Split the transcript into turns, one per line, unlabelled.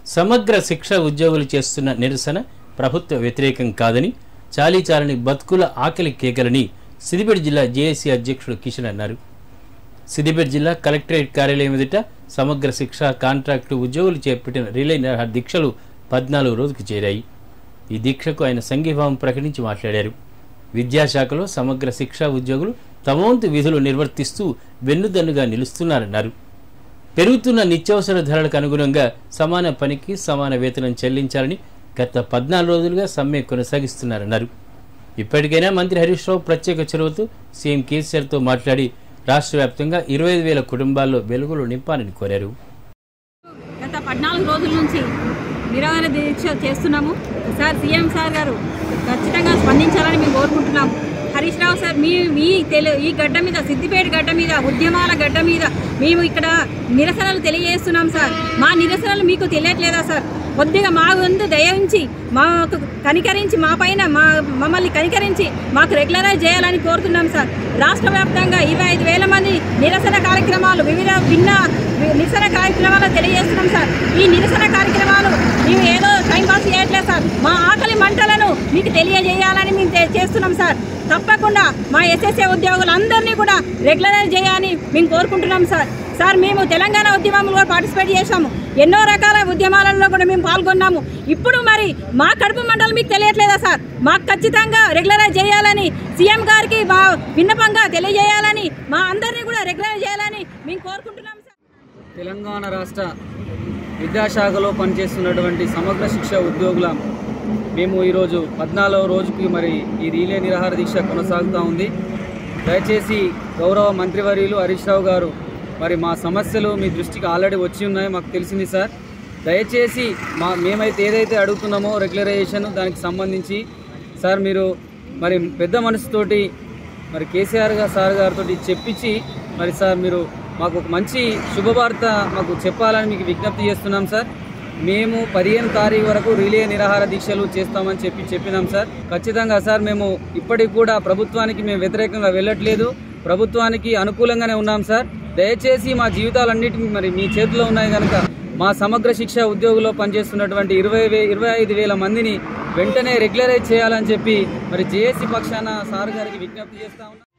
సమగ్ర శిక్ష ఉద్యోగులు చేస్తున్న నిరసన ప్రభుత్వ వ్యతిరేకం కాదని చాలీచాలని బతుకుల ఆకలి కేకలని సిద్దిపేట జిల్లా జేఏసీ అధ్యక్షుడు కిషన్ అన్నారు సిద్దిపేట జిల్లా కలెక్టరేట్ కార్యాలయం ఎదుట సమగ్ర శిక్ష కాంట్రాక్టు ఉద్యోగులు చేపట్టిన రిలే నిరాహార దీక్షలు పద్నాలుగు రోజుకు చేరాయి ఈ దీక్షకు ఆయన సంఘీభావం ప్రకటించి మాట్లాడారు విద్యాశాఖలో సమగ్ర శిక్షా ఉద్యోగులు తమ వంతు విధులు నిర్వర్తిస్తూ వెన్నుదన్నుగా నిలుస్తున్నారన్నారు పెరుగుతున్న నిత్యావసర ధరలకు అనుగుణంగా సమాన పనికి సమాన వేతనం చెల్లించాలని గత పద్నాలుగు రోజులుగా సమ్మె కొనసాగిస్తున్నారన్నారు ఇప్పటికైనా మంత్రి హరీష్ రావు ప్రత్యేక చొరవతో సీఎం కేసీఆర్తో మాట్లాడి రాష్ట్ర వ్యాప్తంగా ఇరవై ఐదు వేల కుటుంబాల్లో వెలుగులు నింపాలని కోరారు
గత పద్నాలుగు రోజుల నుంచి నిరాహార దీక్ష చేస్తున్నాము సార్ సీఎం సార్ గారు ఖచ్చితంగా స్పందించాలని మేము కోరుకుంటున్నాము హరీష్ రావు సార్ మీ మీ తెలు ఈ గడ్డ మీద సిద్దిపేట గడ్డ మీద ఉద్యమాల గడ్డ మీద మేము ఇక్కడ నిరసనలు తెలియజేస్తున్నాం సార్ మా నిరసనలు మీకు తెలియట్లేదా సార్ కొద్దిగా మా వంతు దయ ఉంచి మాకు కనికరించి మా పైన మా మమ్మల్ని కనికరించి మాకు రెగ్యులరైజ్ చేయాలని కోరుతున్నాం సార్ రాష్ట్ర వ్యాప్తంగా ఇరవై ఐదు వేల మంది నిరసన కార్యక్రమాలు వివిధ భిన్న నిరసన కార్యక్రమాలు తెలియజేస్తున్నాం సార్ ఈ నిరసన కార్యక్రమాలు మేము ఏదో టైం పాస్ చేయట్లేదు సార్ మా ఆకలి మంటలను మీకు తెలియజేయాలని మేము చే- చేస్తున్నాం సార్ తప్పకుండా మా ఎస్ఎస్ఏ ఉద్యోగులందరినీ కూడా రెగ్యులరైజ్ చేయాలని మేము కోరుకుంటున్నాం సార్ సార్ మేము తెలంగాణ ఉద్యమంలో పార్టిసిపేట్ చేశాము ఎన్నో రకాల ఉద్యమాలలో కూడా మేము పాల్గొన్నాము ఇప్పుడు మరి మా కడుపు మండలం మీకు తెలియట్లేదా సార్ మాకు ఖచ్చితంగా రెగ్యులరైజ్ చేయాలని సీఎం గారికి మా విన్నపంగా తెలియజేయాలని మా అందరినీ కూడా రెగ్యులరైజ్ చేయాలని మేము కోరుకుంటున్నాం సార్
తెలంగాణ రాష్ట్ర విద్యాశాఖలో పనిచేస్తున్నటువంటి సమగ్ర శిక్ష ఉద్యోగుల మేము ఈరోజు పద్నాలుగవ రోజుకి మరి ఈ రీలే నిరాహార దీక్ష కొనసాగుతూ ఉంది దయచేసి గౌరవ మంత్రివర్యులు హరీష్ రావు గారు మరి మా సమస్యలు మీ దృష్టికి ఆల్రెడీ వచ్చి ఉన్నాయి మాకు తెలిసింది సార్ దయచేసి మా మేమైతే ఏదైతే అడుగుతున్నామో రెగ్యులరైజేషన్ దానికి సంబంధించి సార్ మీరు మరి పెద్ద మనసుతోటి మరి కేసీఆర్ గారు సార్ గారితో చెప్పించి మరి సార్ మీరు మాకు ఒక మంచి శుభవార్త మాకు చెప్పాలని మీకు విజ్ఞప్తి చేస్తున్నాం సార్ మేము పదిహేను తారీఖు వరకు రిలే నిరాహార దీక్షలు చేస్తామని చెప్పి చెప్పినాం సార్ ఖచ్చితంగా సార్ మేము ఇప్పటికి కూడా ప్రభుత్వానికి మేము వ్యతిరేకంగా వెళ్ళట్లేదు ప్రభుత్వానికి అనుకూలంగానే ఉన్నాం సార్ దయచేసి మా జీవితాలన్నిటి మరి మీ చేతిలో ఉన్నాయి కనుక మా సమగ్ర శిక్ష ఉద్యోగుల్లో పనిచేస్తున్నటువంటి ఇరవై వే ఇరవై ఐదు వేల మందిని వెంటనే రెగ్యులరైజ్ చేయాలని చెప్పి మరి జేఏసీ పక్షాన సార్ గారికి విజ్ఞప్తి చేస్తా ఉన్నాం